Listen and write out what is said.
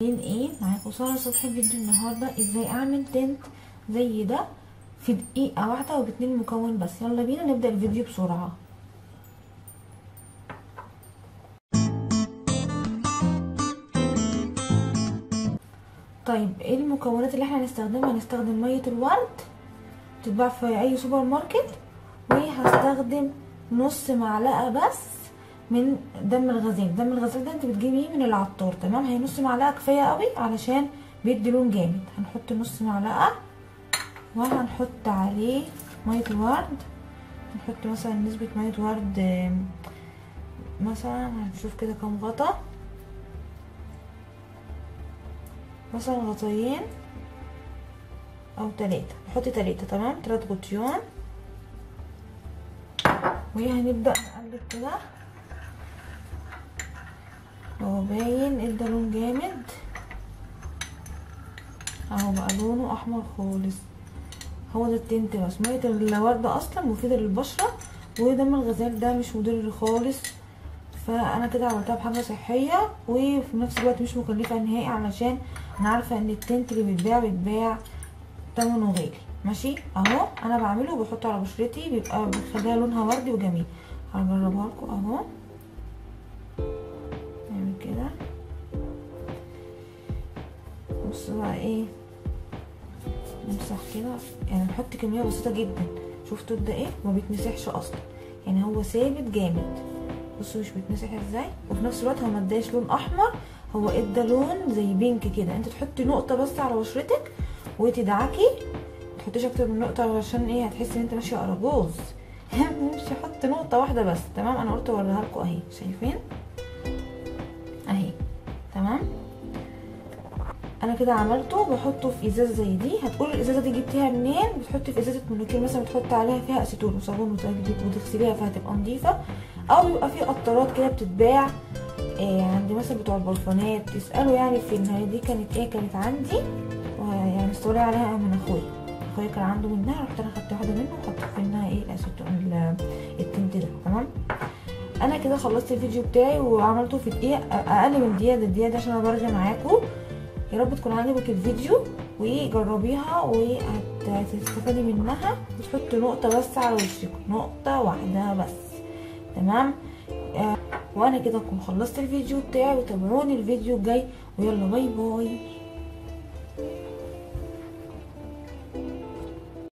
ايه معاكم ساره صبحي فيديو النهارده ازاي اعمل تنت زي ده في دقيقه واحده وباتنين مكون بس يلا بينا نبدا الفيديو بسرعه طيب ايه المكونات اللي احنا هنستخدمها هنستخدم ميه الورد تتباع في اي سوبر ماركت وهستخدم نص معلقه بس من دم الغزال دم الغزال ده انت بتجيبيه من العطار تمام هي نص معلقه كفايه قوي علشان بيدي لون جامد هنحط نص معلقه وهنحط عليه ميه الورد نحط مثلا نسبه ميه ورد مثلا هنشوف كده كام غطا مثلا غطيين او تلاتة نحط تلاتة تمام تلات غطيان وهنبدأ نقلب كده هو باين ادى لون جامد اهو بقى لونه احمر خالص هو ده التنت بس ميه الوردة اصلا مفيدة للبشرة ودم الغزال ده مش مضر خالص فانا كده عملتها بحاجه صحيه وفي نفس الوقت مش مكلفه نهائي علشان انا عارفه ان التنت اللي بيتباع بيتباع تمنه غالي ماشي اهو انا بعمله وبحطه على بشرتي بيبقى بيخليها لونها وردي وجميل هجربها لكم اهو نعمل كده بص بقى ايه نمسح كده يعني نحط كميه بسيطه جدا شفتوا ده ايه ما بيتمسحش اصلا يعني هو ثابت جامد بصوا مش بيتمسح ازاي وفي نفس الوقت هو ما اداش لون احمر هو ادى لون زي بينك كده انت تحطي نقطه بس على بشرتك وتدعكي ما تحطيش اكتر من نقطه عشان ايه هتحسي ان انت ماشيه اراجوز مش حط نقطه واحده بس تمام انا قلت اوريها لكم اهي شايفين اهي تمام انا كده عملته بحطه في ازازه زي دي هتقولي الازازه دي جبتيها منين بتحطي في ازازه مونوكير مثلا بتحطي عليها فيها اسيتون وصابون وتغسليها فهتبقى نظيفه او بيبقى في قطرات كده بتتباع إيه عند مثلا بتوع البلفانات تسالوا يعني فين هي دي كانت ايه كانت عندي يعني استولي عليها من اخويا اخويا كان عنده منها رحت انا خدت واحده منه وحطيت منها ايه الاسيتون التنت ده تمام انا كده خلصت الفيديو بتاعي وعملته في دقيقه اقل من دقيقه ده الدقيقه ده عشان انا برجع معاكم يا رب تكون عجبك الفيديو وجربيها وهتستفادي منها وتحطي نقطه بس على وشك نقطه واحده بس تمام آه وانا كده اكون خلصت الفيديو بتاعي وتابعوني الفيديو الجاي ويلا باي باي